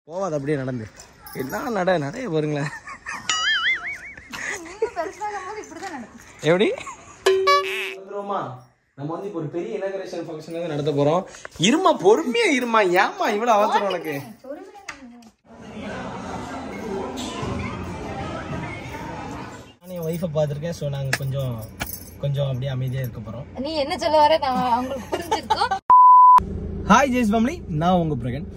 போவாது அப்படியே நடந்து என்ன நட நடைய பாருங்களேன் எப்படி வந்துருவோமா நம்ம வந்து இப்போ ஒரு பெரிய இனகரேஷன் ஃபங்க்ஷன் வந்து நடத்த போறோம் இருமா பொறுமையா இருமா ஏமா இவ்வளவு அவசரம் உனக்கு நான் என் ஒய்ஃபை பார்த்துருக்கேன் ஸோ நாங்கள் கொஞ்சம் கொஞ்சம் அப்படியே அமைதியாக இருக்க போகிறோம் நீ என்ன சொல்ல வர நான் அவங்களுக்கு புரிஞ்சிருக்கோம் ஹாய் ஜெய்ஸ் ஃபேமிலி நான் உங்க பிரகன்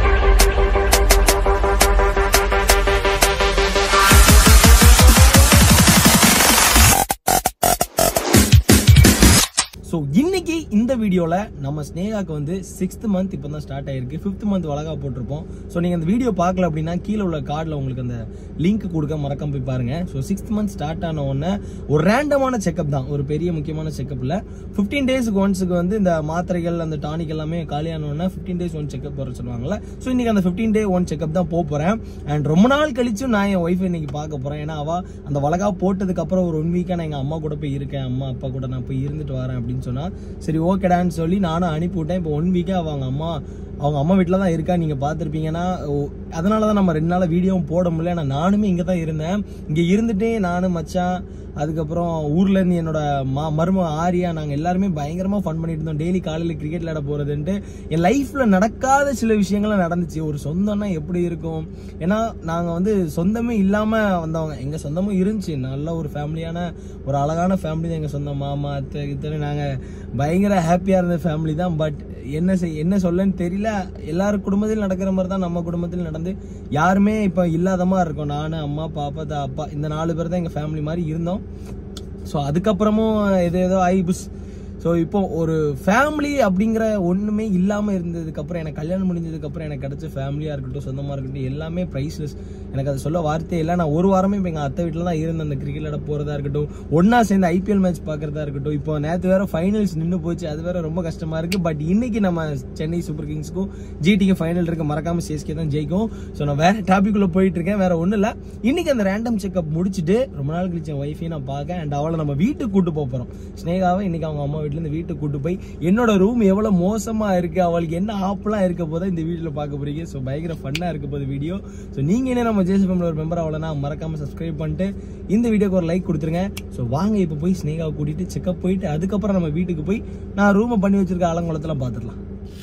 ஸோ இன்னைக்கு இந்த வீடியோவில் நம்ம ஸ்னேகாக்கு வந்து சிக்ஸ்த் மந்த் இப்போ தான் ஸ்டார்ட் ஆயிருக்கு ஃபிஃப்த் மந்த் வளகா போட்டிருப்போம் ஸோ நீங்கள் அந்த வீடியோ பார்க்கல அப்படின்னா கீழே உள்ள கார்டில் உங்களுக்கு அந்த லிங்க் கொடுக்க மறக்காம போய் பாருங்க ஸோ சிக்ஸ்த் மந்த் ஸ்டார்ட் ஆன உடனே ஒரு ரேண்டமான செக்கப் தான் ஒரு பெரிய முக்கியமான செக்கப்பில் ஃபிஃப்டீன் டேஸ்க்கு ஒன்ஸுக்கு வந்து இந்த மாத்திரைகள் அந்த டானிக் எல்லாமே காலியான உடனே ஃபிஃப்டீன் டேஸ் ஒன் செக்கப் வர சொல்லுவாங்கல்ல ஸோ இன்னைக்கு அந்த ஃபிஃப்டீன் டே ஒன் செக்கப் தான் போக போகிறேன் அண்ட் ரொம்ப நாள் கழிச்சு நான் என் ஒய்ஃப் இன்னைக்கு பார்க்க போகிறேன் ஏன்னா அவள் அந்த வளகா போட்டதுக்கு அப்புறம் ஒரு ஒன் வீக்காக நான் எங்கள் அம்மா கூட போய் இருக்கேன் அம்மா அப்பா கூட நான் போய் இருந்துட்டு வரேன் அப்படின்னு சொன்னா சரி ஓகேடான்னு சொல்லி நானும் அனுப்பி விட்டேன் இப்போ ஒன் வீக்காக அவங்க அம்மா அவங்க அம்மா வீட்டில் தான் இருக்கா நீங்கள் பார்த்துருப்பீங்கன்னா அதனால தான் நம்ம ரெண்டு நாள் வீடியோவும் போட முடியல ஏன்னா நானுமே இங்கே தான் இருந்தேன் இங்கே இருந்துட்டே நானும் மச்சான் அதுக்கப்புறம் ஊர்ல இருந்து என்னோட மா மரும ஆரியா நாங்கள் எல்லாருமே பயங்கரமாக ஃபன் பண்ணிட்டு இருந்தோம் டெய்லி காலையில் கிரிக்கெட் விளையாட போகிறதுன்ட்டு என் லைஃப்பில் நடக்காத சில விஷயங்கள்லாம் நடந்துச்சு ஒரு சொந்தம்னா எப்படி இருக்கும் ஏன்னா நாங்கள் வந்து சொந்தமே இல்லாமல் வந்தவங்க எங்கள் சொந்தமும் இருந்துச்சு நல்ல ஒரு ஃபேமிலியான ஒரு அழகான ஃபேமிலி தான் எங்கள் சொந்தம் மாமா அத்தை இத்தனை நாங்கள் பயங்கர ஹாப்பியாக இருந்த ஃபேமிலி தான் பட் என்ன செய் என்ன சொல்லன்னு தெரியல எல்லாரும் குடும்பத்திலும் நடக்கிற மாதிரி தான் நம்ம குடும்பத்தில் நடந்து யாருமே இப்போ இல்லாத மாதிரி இருக்கோம் நான் அம்மா பாப்பா தா அப்பா இந்த நாலு பேர் தான் எங்கள் ஃபேமிலி மாதிரி இருந்தோம் ஸோ அதுக்கப்புறமும் எது ஏதோ ஐபுஸ் ஸோ இப்போ ஒரு ஃபேமிலி அப்படிங்கிற ஒன்றுமே இல்லாமல் இருந்ததுக்கப்புறம் எனக்கு கல்யாணம் முடிஞ்சதுக்கப்புறம் எனக்கு கிடைச்ச ஃபேமிலியாக இருக்கட்டும் சொந்தமாக இருக்கட்டும் எல்லாமே ப்ரைஸ்லெஸ் எனக்கு அதை சொல்ல வார்த்தையே இல்லை நான் ஒரு வாரமே இப்போ எங்கள் அத்தை வீட்டில் தான் இருந்தேன் அந்த கிரிக்கெட் விளையாட போகிறதா இருக்கட்டும் ஒன்றா சேர்ந்து ஐபிஎல் மேட்ச் பார்க்குறதா இருக்கட்டும் இப்போ நேற்று வேற ஃபைனல்ஸ் நின்று போச்சு அது வேற ரொம்ப கஷ்டமாக இருக்குது பட் இன்னைக்கு நம்ம சென்னை சூப்பர் கிங்ஸ்க்கும் ஜிடிக்கு ஃபைனல் இருக்க மறக்காம சிஎஸ்கே தான் ஜெயிக்கும் ஸோ நான் வேற டாபிக்குள்ளே போயிட்டு இருக்கேன் வேற ஒன்றும் இல்லை இன்னைக்கு அந்த ரேண்டம் செக்அப் முடிச்சுட்டு ரொம்ப நாள் கழிச்சு என் ஒய்ஃபையும் நான் பார்க்க அண்ட் அவளை நம்ம வீட்டுக்கு கூட்டு போக போகிறோம் ஸ்னேகாவை இன்னைக்கு அவங்க அம்மா வீட்டிலேருந்து வீட்டுக்கு கூட்டு போய் என்னோட ரூம் எவ்வளோ மோசமாக இருக்குது அவளுக்கு என்ன ஆப்லாம் இருக்க போதோ இந்த வீட்டில் பார்க்க போறீங்க ஸோ பயங்கர ஃபன்னாக இருக்க போகுது வீடியோ ஸோ நீங்கள் என்ன நம்ம ஜேசி ஃபேமிலி ஒரு மெம்பர் அவ்வளோனா மறக்காமல் சப்ஸ்கிரைப் பண்ணிட்டு இந்த வீடியோக்கு ஒரு லைக் கொடுத்துருங்க ஸோ வாங்க இப்போ போய் ஸ்னேகாவை கூட்டிட்டு செக்அப் போயிட்டு அதுக்கப்புறம் நம்ம வீட்டுக்கு போய் நான் ரூமை பண்ணி வச்சிருக்க அலங்குளத்தில் பார்த்துடலாம்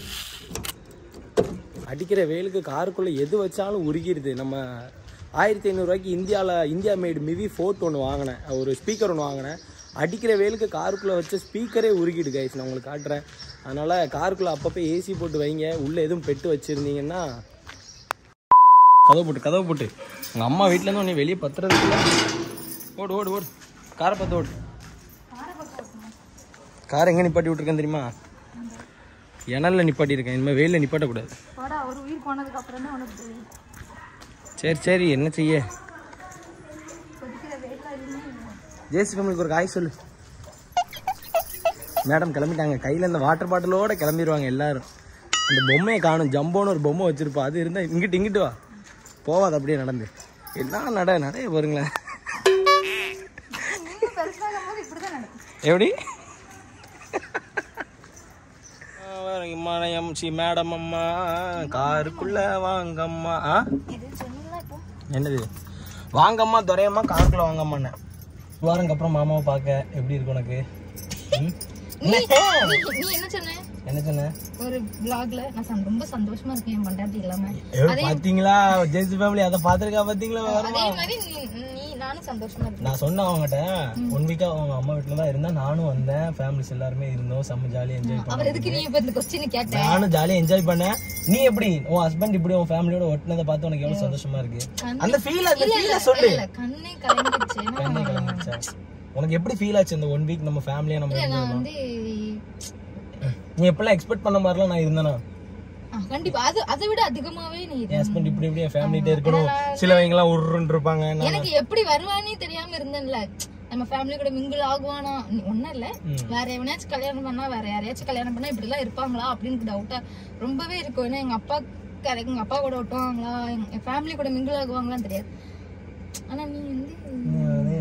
அடிக்கிற வெயிலுக்கு காருக்குள்ளே எது வச்சாலும் உருகிடுது நம்ம ஆயிரத்தி ஐநூறுரூவாய்க்கு இந்தியாவில் இந்தியா மேடு மிவி ஃபோர்ட் ஒன்று வாங்கினேன் ஒரு ஸ்பீக்கர் ஒன்று வாங்கினேன் அடிக்கிற வெயிலுக்கு காருக்குள்ளே வச்ச ஸ்பீக்கரே உருகிடு கைஸ் நான் உங்களுக்கு காட்டுறேன் அதனால் காருக்குள்ளே அப்பப்போ ஏசி போட்டு வைங்க உள்ளே எதுவும் பெட்டு வச்சுருந்தீங்கன்னா கதவு போட்டு கதவு போட்டு உங்கள் அம்மா வீட்டிலேருந்து உன்னை வெளியே பத்துறதுக்குள்ள ஓடு ஓடு ஓடு காரை பத்து ஓடு கார் எங்கே நிப்பாட்டி விட்ருக்கேன் தெரியுமா இணல்ல நிப்பாட்டியிருக்கேன் இனிமேல் வெயிலில் நிப்பாட்டக்கூடாது போடா ஒரு உயிர் போனதுக்கு அப்புறம் தான் உனக்கு தெரியும் சரி சரி என்ன செய்ய கொதிக்கிற வெயில இருந்து ஜேசி ஃபேமிலிக்கு ஒரு காய் சொல்லு மேடம் கிளம்பிட்டாங்க கையில் இந்த வாட்டர் பாட்டிலோட கிளம்பிடுவாங்க எல்லாரும் அந்த பொம்மையை காணும் ஜம்போன்னு ஒரு பொம்மை வச்சிருப்பா அது இருந்தால் இங்கிட்டு இங்கிட்டு வா போவாது அப்படியே நடந்து என்ன நட நடைய பாருங்களேன் இன்னும் பெருசாகும் போது இப்படி தான் நடக்கும் எப்படி மனையம் சி மேடம் அம்மா காருக்குள்ள வாங்கம்மா ஆ இது சொன்னீங்களா இப்போ என்னது வாங்கம்மா துரையம்மா காருக்குள்ள வாங்கம்மாண்ணே வாரங்க அப்புறம் மாமாவை பார்க்க எப்படி இருக்கு உனக்கு ம்? நீ நீ- நீ என்ன சொன்ன என்ன சொன்ன ஒரு vlogல நான் சந்~ ரொம்ப சந்தோஷமா இருக்கேன் என் பொண்டாட்டி இல்லாம பாத்தீங்களா ஜெயிச்சு ஃபேமிலி அதை பாத்துருக்கா பாத்தீங்களா அதே மாதிரி நீ நீ நானும் சந்தோஷமா இருக்கேன் நான் சொன்னேன் அவங்ககிட்ட ஒன் வீக்கா அவங்க அம்மா வீட்டுல தான் இருந்தேன் நானும் வந்தேன் ஃபேமிலிஸ் எல்லாருமே இருந்தோம் செம்ம ஜாலியா என்ஜாய் பண்ணோம் அவர் எதுக்கு நீ இப்ப இந்த கொஸ்டின் கேட்ட நானும் ஜாலியா என்ஜாய் பண்ணேன் நீ எப்படி உன் ஹஸ்பண்ட் இப்படி உன் ஃபேமிலியோட ஒட்டினதை பார்த்து உனக்கு எவ்வளவு சந்தோஷமா இருக்கு அந்த ஃபீல் அந்த ஃபீல சொல்லு இல்ல கண்ணே கலங்கிடுச்சு ஏன்னா கண்ணே கலங்கிடுச்சா? உனக்கு எப்படி ஃபீல் ஆச்சு இந்த ஒன் வீக் நம்ம ஃபேமிலியா நம்ம நான் இருந்தோம் வந்து நீ எப்பெல்லாம் எக்ஸ்பெக்ட் பண்ண மாதிரிலாம் நான் இருந்தேனா ஆ, கண்டிப்பா அது அதை விட அதிகமாவே நீ என் ஹஸ்பண்ட் இப்படி இப்படி என் ஃபேமிலிட்டே இருக்கணும் சிலவங்க எல்லாம் உருன்னு இருப்பாங்க நான் எனக்கு எப்படி வருவானே தெரியாம இருந்தேன்ல நம்ம ஃபேமிலி கூட மிங்கிள் ஆகுவானா நீ ஒண்ணும் இல்ல வேற எவனாச்சும் கல்யாணம் பண்ணா வேற யாரையாச்சும் கல்யாணம் பண்ணா இப்படி எல்லாம் இருப்பாங்களா அப்படின்னு டவுட்டா ரொம்பவே இருக்கும் ஏன்னா எங்க அப்பா கரெக்ட் எங்க அப்பா கூட ஒட்டுவாங்களா எங்க ஃபேமிலி கூட மிங்கிள் ஆகுவாங்களான்னு தெரியாது ஆனா நீ வந்து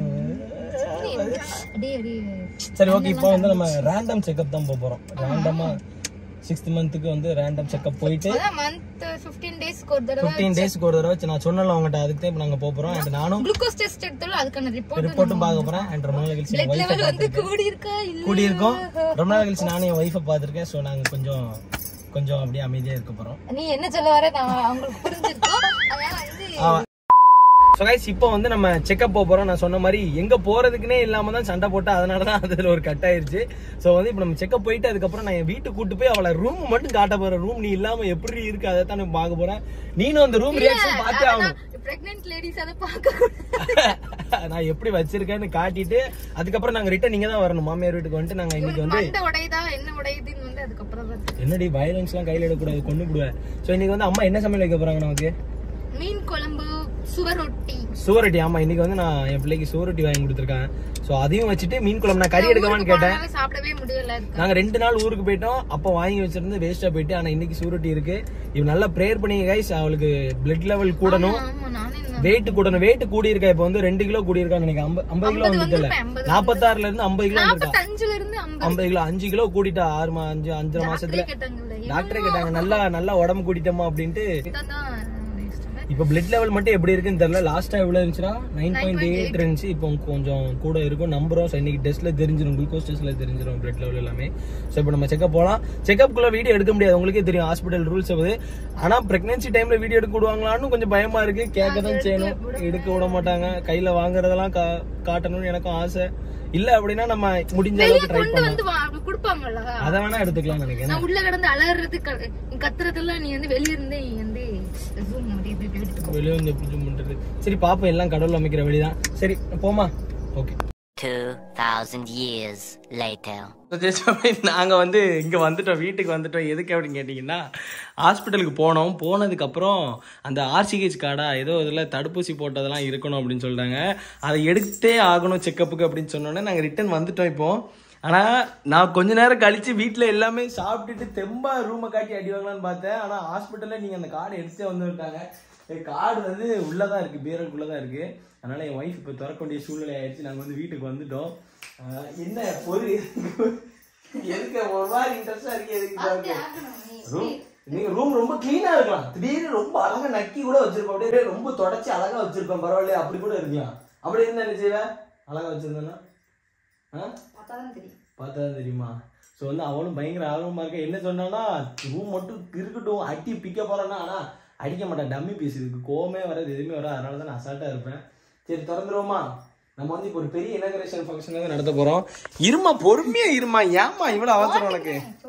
அப்படியே அப்படியே சரி ஓகே இப்போ வந்து நம்ம ரேண்டம் செக்அப் தான் போக போறோம் ரேண்டமா சிக்ஸ்த் மந்த்துக்கு வந்து ரேண்டம் செக்அப் போயிட்டு அதான் மந்த் 15 டேஸ்க்கு ஒரு தடவை ஃபிஃப்டீன் டேஸ்க்கு ஒரு தடவை வச்சு நான் சொன்னல உங்கள்கிட்ட அதுக்கு தான் இப்போ நாங்கள் போக போகிறோம் அண்ட் நானும் குளுக்கோஸ் டெஸ்ட் எடுத்தாலும் அதுக்கான ரிப்போர்ட் ரிப்போர்ட்டும் பார்க்க போகிறேன் அண்ட் ரொம்ப நாள் கழிச்சு என் பிளட் ஒய்ஃபை லெவல் வந்து கூடி இருக்கா இல்ல கூடியிருக்கோம் ரொம்ப நாள் கழிச்சு நானும் என் ஒய்ஃபை பார்த்துருக்கேன் ஸோ நாங்கள் கொஞ்சம் கொஞ்சம் அப்படியே அமைதியாக இருக்க போகிறோம் நீ என்ன சொல்ல வர நான் அவங்களுக்கு புரிஞ்சிருக்கோம் அதனால வந்து ஸோ கைஸ் இப்போ வந்து நம்ம செக்அப் போக போகிறோம் நான் சொன்ன மாதிரி எங்கே போகிறதுக்குனே இல்லாமல் தான் சண்டை போட்டு அதனால தான் அதில் ஒரு கட் ஆயிருச்சு ஸோ வந்து இப்போ நம்ம செக்அப் போயிட்டு அதுக்கப்புறம் நான் என் வீட்டுக்கு கூட்டு போய் அவளை ரூம் மட்டும் காட்ட போகிறேன் ரூம் நீ இல்லாமல் எப்படி இருக்கு அதை தான் நான் பார்க்க போகிறேன் நீனும் அந்த ரூம் ரியாக்ஷன் பார்த்தே ஆகணும் பிரெக்னென்ட் லேடிஸ் அதை பார்க்க கூடாது நான் எப்படி வச்சிருக்கேன்னு காட்டிட்டு அதுக்கப்புறம் நாங்க ரிட்டர்ன் நீங்க தான் வரணும் மாமியார் வீட்டுக்கு வந்துட்டு நாங்க இன்னைக்கு வந்து மண்டை உடையுதா என்ன உடையுதுன்னு வந்து அதுக்கப்புறம் தான் தெரியும். என்னடி வயலன்ஸ் எல்லாம் கையில எடுக்கக்கூடாது கொண்டு விடுவேன் ஸோ இன்னைக்கு வந்து அம்மா என்ன சமையல் வைக்க போறாங்க நமக்கு மீன் குழம்பு சுவரொட்டி சுவரொட்டி ஆமா இன்னைக்கு வந்து நான் என் பிள்ளைக்கு சுவரொட்டி வாங்கி கொடுத்துருக்கேன் ஸோ அதையும் வச்சுட்டு மீன் குழம்பு நான் கறி எடுக்கவான்னு கேட்டேன் போனாலும் சாப்பிடவே முடியல இருக்கு நாங்க ரெண்டு நாள் ஊருக்கு போயிட்டோம் அப்போ வாங்கி வச்சிருந்து வேஸ்டா போயிட்டு ஆனா இன்னைக்கு சுவரொட்டி இருக்கு இவன் நல்லா ப்ரேயர் பண்ணி கைஸ் அவளுக்கு பிளட் லெவல் கூடணும் ஆமா நானே என்ன- வெயிட் கூடணும் வெயிட் கூடி இருக்கா இப்போ வந்து ரெண்டு கிலோ கூடி இருக்கான்னு நினைக்கிறேன் ஐம்பது ஐம்பது கிலோ வந்துட்டு இல்ல ஐம்பது நாற்பத்தாறுல இருந்து ஐம்பது கிலோ வந்துருக்கா நாற்பத்தஞ்சுல இருந்து ஐம்பது ஐம்பது கிலோ அஞ்சு கிலோ கூட்டிட்டா ஆறு மா அஞ்சு அஞ்சரை மாசத்துல கேட்டாங்கல்ல டாக்டரே கேட்டாங்க நல்லா நல்லா உடம்பு கூட்டிட்டோமா அப்படின்ட்டு தான் இப்போ பிளட் லெவல் மட்டும் எப்படி இருக்குன்னு தெரியல லாஸ்டா எவ்வளவு இருந்துச்சுன்னா நைன் பாயிண்ட் எயிட் இருந்துச்சு இப்போ கொஞ்சம் கூட இருக்கும் நம்புறோம் ஸோ இன்னைக்கு டெஸ்ட்ல தெரிஞ்சிடும் குளுக்கோஸ் டெஸ்ட்ல தெரிஞ்சிடும் பிளட் லெவல் எல்லாமே ஸோ இப்போ நம்ம செக்அப் போகலாம் செக்அப்குள்ள வீடியோ எடுக்க முடியாது உங்களுக்கே தெரியும் ஹாஸ்பிட்டல் ரூல்ஸ் ஆகுது ஆனா பிரெக்னன்சி டைம்ல வீடியோ எடுக்க விடுவாங்களான்னு கொஞ்சம் பயமா இருக்கு கேட்க தான் செய்யணும் எடுக்க விட மாட்டாங்க கையில வாங்குறதெல்லாம் கா- காட்டணும்னு எனக்கும் ஆசை இல்ல அப்படின்னா நம்ம முடிஞ்ச அளவுக்கு ட்ரை கொண்டு பண்ணலாம் வந்து வா- அப்படி கொடுப்பாங்கல்ல அதை வேணா எடுத்துக்கலாம் நினைக்கிறேன் நான் உள்ள கிடந்து அலறது கத்துறதெல்லாம் நீ வந்து வெளிய இருந்தே நீ வந்து zoom அப்படி இப்படி இப்படி எடுத்துக்கோ வெளியே வந்து எப்படி zoom பண்றது சரி பாப்போம் எல்லாம் கடவுள் அமைக்கிற வழிதான் சரி போமா ஓகே 2,000 years later. நாங்க வந்து இங்க வந்துட்டோம் வீட்டுக்கு வந்துட்டோம் எதுக்கு அப்படின்னு கேட்டீங்கன்னா ஹாஸ்பிட்டலுக்கு போனோம் போனதுக்கு அப்புறம் அந்த ஆர்சிஹெச் கார்டா ஏதோ இதுல தடுப்பூசி போட்டதெல்லாம் இருக்கணும் அப்படின்னு சொல்றாங்க அதை எடுத்தே ஆகணும் செக்கப்புக்கு அப்படின்னு சொன்னோன்னே நாங்க ரிட்டர்ன் வந்துட்டோம் இப்போ ஆனா நான் கொஞ்ச நேரம் கழிச்சு வீட்ல எல்லாமே சாப்பிட்டுட்டு தெம்பா ரூமை காட்டி அடி வாங்கலாம்னு பார்த்தேன் ஆனா ஹாஸ்பிட்டல்ல நீங்க அந்த கார்டு எடுத்தே வந்து விட்டாங்க கார்டு வந்து உள்ளதான் இருக்கு பீரலுக்குள்ளதான் இருக்கு அதனால என் ஒய்ஃப் இப்போ திறக்க வேண்டிய சூழ்நிலை ஆயிடுச்சு நாங்க வந்து வீட்டுக்கு வந்துட்டோம் ஆஹ் என்ன பொரு எதுக்கு ஒரு மாதிரி இன்ட்ரெஸ்டா இருக்கு எதுக்கு பாருங்க ரூம் நீங்க ரூம் ரொம்ப கிளீனா இருக்கலாம் திடீர்னு ரொம்ப அழகா நக்கி கூட வச்சிருப்போம் அப்படியே ரொம்ப தொடச்சி அழகா வச்சிருப்போம் பரவாயில்லையா அப்படி கூட இருக்கலாம் அப்படி இருந்தா என்ன செய்வ அழகா வச்சிருந்தேன்னா ஆ பார்த்தாதான் தெரியும் பார்த்தா தான் தெரியுமா ஸோ வந்து அவளும் பயங்கர ஆர்வமா இருக்க என்ன சொன்னான்னா ரூம் மட்டும் இருக்கட்டும் அடி பிக்க போறான்னா ஆனா அடிக்க மாட்டேன் டம்மி பீஸ் இதுக்கு கோவமே வராது எதுவுமே வராது அதனால தான் நான் அசால்ட்டா இருப்பேன் சரி திறந்துருவோமா நம்ம வந்து இப்போ ஒரு பெரிய இனகிரேஷன் ஃபங்க்ஷன் வந்து நடத்த போறோம் இருமா பொறுமையா இருமா ஏமா இவ்வளவு அவசரம் உனக்கு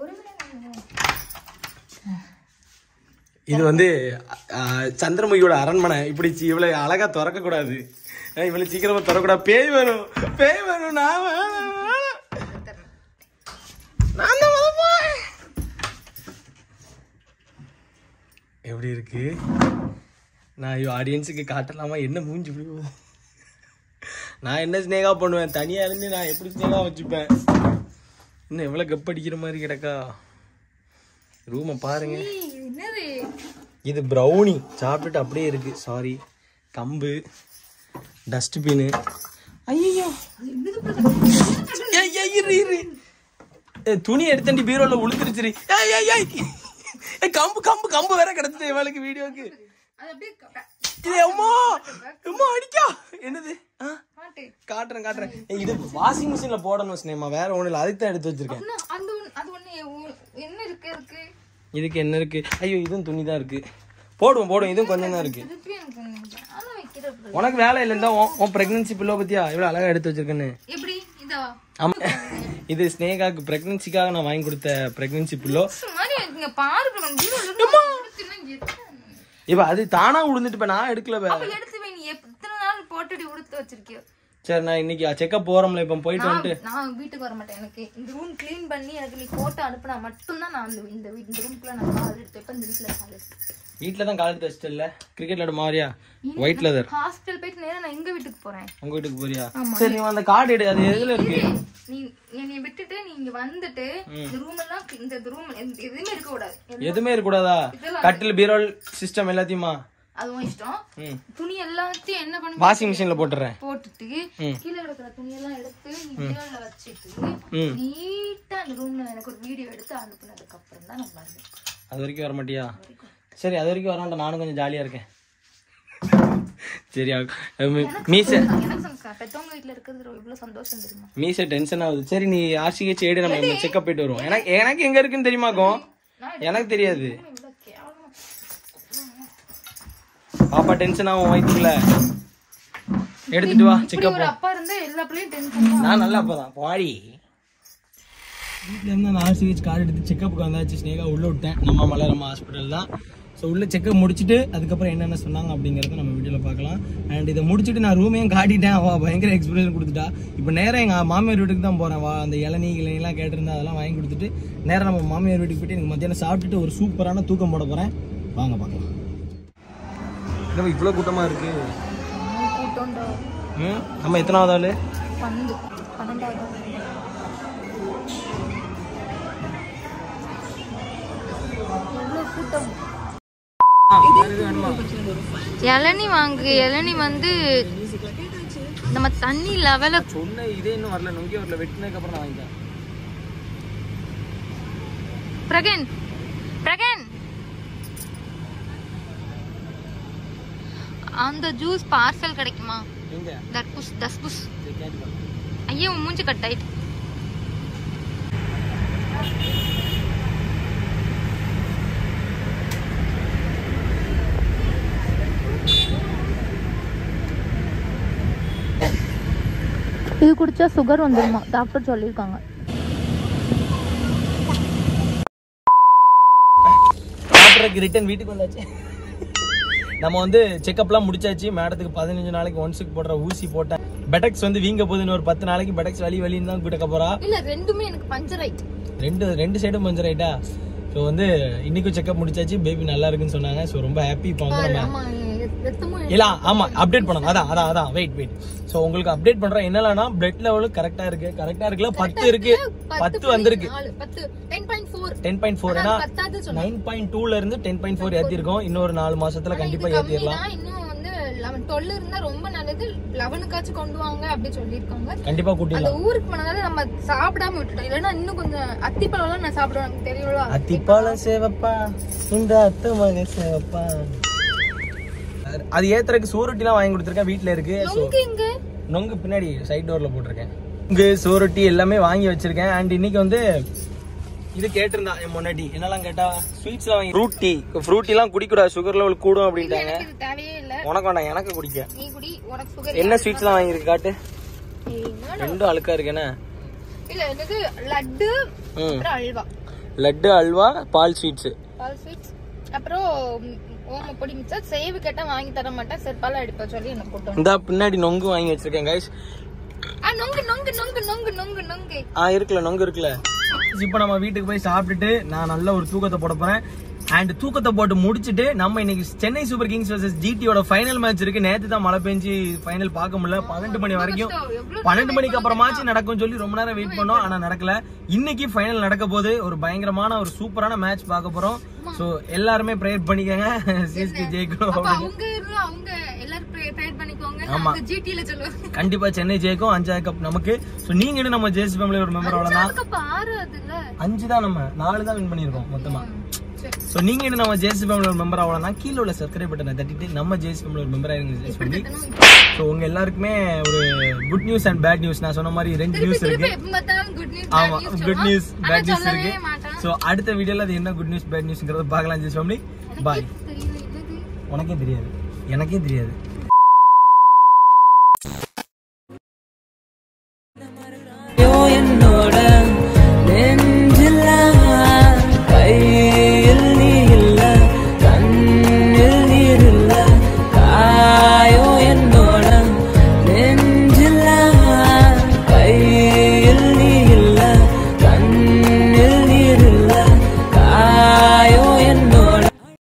இது வந்து அஹ், சந்திரமுகியோட அரண்மனை இப்படி சி- இவ்வளவு அழகா திறக்க கூடாது அஹ், இவ்வளவு சீக்கிரமா திறக்கூடாது பேய் வரும் பேய் வரும் நான் வேணாம், வேணாம். நான் தான் முத போறேன். எப்படி இருக்கு நான் ஐயோ ஆடியன்ஸுக்கு காட்டலாமா என்ன மூஞ்சி இப்படி போகுது? நான் என்ன ஸ்னேகா பண்ணுவேன் தனியா இருந்து நான் எப்படி ஸ்னேகா வச்சுப்பேன் இன்னும் எவ்வளவு கப் அடிக்கிற மாதிரி கிடக்கா ரூமை பாருங்க ஏய், இது என்னது இது ப்ரௌனி சாப்பிட்டுட்டு அப்படியே இருக்கு சாரி கம்பு டஸ்ட்பின்னு ஐயோ துணி எடுத்தண்டி பீரோல உளுந்துருச்சுரி ஏய் ஏய் ஏய் ஏய், கம்பு கம்பு கம்பு வேற கிடச்சிட்டு இவளுக்கு வீடியோக்கு அது அப்படியே க- க- இது அம்மா அம்மா அடிக்கா என்னது ஆ, மாட்டு. காட்டுறேன் காட்டுறேன் ஏய், இது வாஷிங் மிஷின்ல போடணும் சினேமா வேற ஒண்ணு இல்ல அதுக்கு தான் எடுத்து வச்சிருக்கேன் அண்ணா, அந்த ஒண்ணு- அது ஒண்ணு உ- என்ன இருக்கு இருக்கு இதுக்கு என்ன இருக்கு ஐயோ இதுவும் துணி தான் இருக்கு போடுவோம் போடுவோம் இதுவும் கொஞ்சம் தான் இருக்கு திருப்பி எனக்கு ஒண்ணு. ஆனா வைக்கிறது உனக்கு வேலை இல்லைன்னா உன் பிரெக்னன்சி பில்லோ பத்தியா இவ்வளவு அழகா எடுத்து வச்சிருக்கேன்னு எப்படி இதா ஆமா இது ஸ்னேகாக்கு பிரெக்னன்சிக்காக நான் வாங்கி கொடுத்த பிரெக்னன்சி பில்லோ மாதிரி இங்க பாரு பிரபன், பீரோல இருந்து எடுத்துனா எத்தனை- இப்ப அது தானா விழுந்துட்டு இப்ப நான் எடுக்கல பே. அப்ப எடுத்து வை, நீ எத்தனை நாள் போட்டுட்டு உடுத்து வச்சிருக்கியோ சரி நான் இன்னைக்கு செக்அப் போறோம்ல இப்ப போயிட்டு நான் வந்துட்டு நான் வீட்டுக்கு வர மாட்டேன் எனக்கு இந்த ரூம் க்ளீன் பண்ணி எனக்கு நீ போட்டோ அனுப்புனா மட்டும்தான் நான் அந்த இந்த வீ- இந்த ரூம்க்குள்ள நான் கால் எடுத்து வைப்பேன் இந்த வீட்டுல கால் எடுத்து வீட்டுல தான் கால் எடுத்து வச்சிட்டு இல்ல கிரிக்கெட் விளையாட மாறியா ஒயிட் லெதர் ஹாஸ்பிட்டல் போயிட்டு நேரா நான் எங்க வீட்டுக்கு போறேன் உங்க வீட்டுக்கு போறியா சரி நீ அந்த கார்டு எடு அது எதுல இருக்கு நீ என்னை விட்டுட்டு நீ இங்க வந்துட்டு இந்த ரூம் எல்லாம் இந்த ரூம் எதுவுமே இருக்க கூடாது எதுவுமே இருக்கக்கூடாதா கட்டில் பீரோல் சிஸ்டம் எல்லாத்தையுமா அதுவும் இஷ்டம் ம் துணி எல்லாத்தையும் என்ன பண்ண வாஷிங் மிஷினில் போட்டுடுறேன் போட்டுட்டு கீழே கிடக்குற துணியெல்லாம் எடுத்து இந்தியாவில் வச்சுட்டு ம். நீட்டா அந்த ரூம்ல எனக்கு ஒரு வீடியோ எடுத்து அனுப்புனதுக்கு அப்புறம் தான் நம்ம வருவேன் அது வரைக்கும் வர மாட்டியா சரி அது வரைக்கும் வரான்டா நானும் கொஞ்சம் ஜாலியாக இருக்கேன் சரியா மீச எனக்கு சந்தோஷம். பெத்தவங்க வீட்டுல இருக்கிறது எவ்வளவு சந்தோஷம் தெரியுமா மீச டென்ஷன் ஆகுது சரி நீ ஆர்சிஹெச் ஏடு நம்ம செக்அப் போயிட்டு வருவோம் எனக்கு எனக்கு எங்க இருக்குன்னு தெரியுமாக்கும் எனக்கு தெரியாது இவ்வளவு கேவலமா பாப்பா டென்ஷன் ஆகும் வயிற்றுல எடுத்துட்டு வா இப்படி செக்அப் ஒரு அப்பா இருந்தா எல்லா பிள்ளையும் டென்ஷன் நான் நல்லா அப்பதான் பாடி வீட்டில் இருந்து அந்த ஆர்சிஹெச் கார்டு எடுத்து செக்கப்புக்கு வந்தாச்சு ஸ்னேகா உள்ள விட்டேன் நம்ம மலரம்மா ஹாஸ்பிட்டல் தான் ஸோ உள்ள செக்கப் முடிச்சுட்டு அதுக்கப்புறம் என்னென்ன சொன்னாங்க அப்படிங்கிறத நம்ம வீடியோவில் பார்க்கலாம் அண்ட் இதை முடிச்சுட்டு நான் ரூமையும் காட்டிட்டேன் அவள் பயங்கர எக்ஸ்பீரியன்ஸ் கொடுத்துட்டா இப்போ நேராக எங்கள் மாமியார் வீட்டுக்கு தான் போகிறேன் வா அந்த இளநீ இளநிலாம் கேட்டிருந்தா அதெல்லாம் வாங்கி கொடுத்துட்டு நேராக நம்ம மாமியார் வீட்டுக்கு போயிட்டு எனக்கு மத்தியானம் சாப்பிட்டுட்டு ஒரு சூப்பரான தூக்கம் போட போகிறேன் வாங்க பார்க்கலாம் என்ன இவ்வளோ கூட்டமாக இருக்கு கூட்டம்டா ம் நம்ம எத்தனாவது ஆள் பன்னெண்டு பன்னெண்டாவது எவ்வளவு கூட்டம் இளநி வாங்கு இளநி வந்து நம்ம தண்ணி லெவல சொன்ன இதே இன்னும் வரல நொங்கி வரல வெட்டினதுக்கு அப்புறம் நான் வாங்கிட்டேன் பிரகன் பிரகன் அந்த ஜூஸ் பார்சல் கிடைக்குமா எங்க தர்புஸ் தஸ்புஸ் சரி, கேட்டு பாரு. ஐயோ உன் மூஞ்சி கட் ஆயிட்டு இது குடிச்சா சுகர் வந்துருமா டாக்டர் சொல்லியிருக்காங்க சாப்பிட்றதுக்கு ரிட்டர்ன் வீட்டுக்கு வந்தாச்சு நம்ம வந்து செக்கப்லாம் முடிச்சாச்சு மேடத்துக்கு பதினஞ்சு நாளைக்கு ஒன்ஸுக்கு போடுற ஊசி போட்டேன் பெடக்ஸ் வந்து வீங்க போகுதுன்னு ஒரு பத்து நாளைக்கு பெடக்ஸ் வலி வலின்னு தான் கூட்ட போறா இல்ல ரெண்டுமே எனக்கு பஞ்சர் ஆயிட்டு ரெண்டு ரெண்டு சைடும் பஞ்சர் ஆயிட்டா ஸோ வந்து இன்னைக்கும் செக்கப் முடிச்சாச்சு பேபி நல்லா இருக்குன்னு சொன்னாங்க ஸோ ரொம்ப ஹாப்பி இப்போ வந்து நம்ம ஆமா ரத்தமும் இல்ல ஆமா அப்டேட் பண்ணணும் அதான் அதான் அதான் வெயிட் வெயிட் சோ உங்களுக்கு அப்டேட் பண்றோம் என்னலன்னா பிளட் லெவலும் கரெக்டா இருக்கு கரெக்டா இருக்குல்ல பத்து இருக்கு பத்து வந்திருக்கு நாலு பத்து ten point four ten point four ஏன்னா பத்தாவது சொன்னேன் நைன் பாயிண்ட் டூல இருந்து டென் பாயிண்ட் ஃபோர் ஏத்திருக்கோம் இன்னொரு நாலு மாசத்துல கண்டிப்பா ஏத்திடலாம் கம்மிதான் இன்னும் வந்து லெவன் டுவெல் இருந்தா ரொம்ப நல்லது லெவனுக்காச்சும் கொண்டு வாங்க அப்படி சொல்லியிருக்காங்க கண்டிப்பா அந்த கூட்டிடலாம் ஊருக்கு போனதால நம்ம சாப்பிடாம விட்டுட்டோம் இல்லைன்னா இன்னும் கொஞ்சம் அத்திப்பழம் எல்லாம் நான் சாப்பிடுவேன் எனக்கு தெரியும்ல அத்திப்பாலம் சேவப்பா இந்த அத்து மக சேவப்பா அது ஏத்துறதுக்கு சூரொட்டிலாம் வாங்கி கொடுத்துருக்கேன் வீட்ல இருக்கு ஸோ நொங்கு இங்க நொங்கு பின்னாடி சைட் டோர்ல போட்டிருக்கேன் நொங்கு சோரொட்டி எல்லாமே வாங்கி வச்சிருக்கேன் அண்ட் இன்னைக்கு வந்து இது கேட்டிருந்தா என் முன்னாடி என்னெல்லாம் கேட்டா ஸ்வீட்ஸ்லாம் வாங்கி ஃப்ரூட்டி ஃப்ரூட்டி எல்லாம் குடிக்கூடாது சுகர் லெவல் கூடும் அப்படின்ட்டாங்க எனக்கு இது தேவையே இல்ல உனக்கு வேண்டாம் எனக்கு குடிக்க நீ குடி உனக்கு சுகர் என்ன ஸ்வீட்ஸ்லாம் வாங்கியிருக்கு காட்டு ரெண்டும் அழுக்கா இருக்கு என்ன இல்ல என்னது லட்டு ம் அப்புறம் அல்வா லட்டு அல்வா பால் ஸ்வீட்ஸ் பால் ஸ்வீட்ஸ் அப்புறம் ம், ஓம பொடி மிச்சா சேவு கேட்டா வாங்கி தர மாட்டேன் செருப்பால அடிப்ப சொல்லி எனக்கு போட்டோம் இந்த பின்னாடி நொங்கு வாங்கி வச்சிருக்கேன் கைஸ் ஆ நொங்கு நொங்கு நொங்கு நொங்கு நொங்கு நொங்கு ஆ இருக்குல்ல நொங்கு இருக்குல்ல இப்போ நம்ம வீட்டுக்கு போய் சாப்பிட்டுட்டு நான் நல்ல ஒரு தூக்கத்தை போட போறேன் அண்ட் தூக்கத்தை போட்டு முடிச்சிட்டு நம்ம இன்னைக்கு சென்னை சூப்பர் கிங்ஸ் வர்சஸ் ஜிடியோட ஃபைனல் மேட்ச் இருக்கு நேத்து தான் மழை பெஞ்சு ஃபைனல் பார்க்க முடியல பன்னெண்டு மணி வரைக்கும் எவ்வளவு பன்னெண்டு மணிக்கு அப்புறமாச்சும் நடக்கும் சொல்லி ரொம்ப நேரம் வெயிட் பண்ணோம் ஆனா நடக்கல இன்னைக்கு ஃபைனல் நடக்க போது ஒரு பயங்கரமான ஒரு சூப்பரான மேட்ச் பார்க்க போறோம் சோ எல்லாருமே ப்ரேயர் பண்ணிக்கங்க சிஎஸ்கே ஜெயிக்கணும் அப்ப அப்படின்னு அவங்க இருந்தா அவங்க எல்லாரும் ப்ரேயர் பண்ணிக்கோங்க ஆமா. நான் ஜிடில சொல்லுவேன் கண்டிப்பா சென்னை ஜெயிக்கும் அஞ்சாவது கப் நமக்கு சோ நீங்க இன்னும் நம்ம ஜேசி ஃபேமிலி ஒரு மெம்பர் அவ்வளவுதான் அதுக்கு ஆறு அதுல அஞ்சு தான் நம்ம நாலு தான் வின் பண்ணியிருக்கோம் மொத்தமா சரி ஸோ நீங்க இன்னும் நம்ம ஜேசி ஃபேமிலி ஒரு மெம்பர் ஆகலாம் கீழே உள்ள சப்ஸ்கிரைப் பட்டனை தட்டிட்டு நம்ம ஜேசி ஃபேமிலி ஒரு மெம்பர் ஆயிருங்க ஜேசி ஃபேமிலி ஸோ உங்க எல்லாருக்குமே ஒரு good news and bad news நான் சொன்ன மாதிரி ரெண்டு நியூஸ் திருப்பி இருக்கு எப்ப பார்த்தாலும் குட் நியூஸ் ஆமா குட் நியூஸ் பேட் நியூஸ் சொல்லவே இருக்கு மாட்டான் ஸோ அடுத்த வீடியோல அது என்ன குட் நியூஸ் பேட் நியூஸ்ங்கிறத பார்க்கலாம் ஜேசி ஃபேமிலி பாய் தெரியல என்னது உனக்கே தெரியாது எனக்கே தெரியாது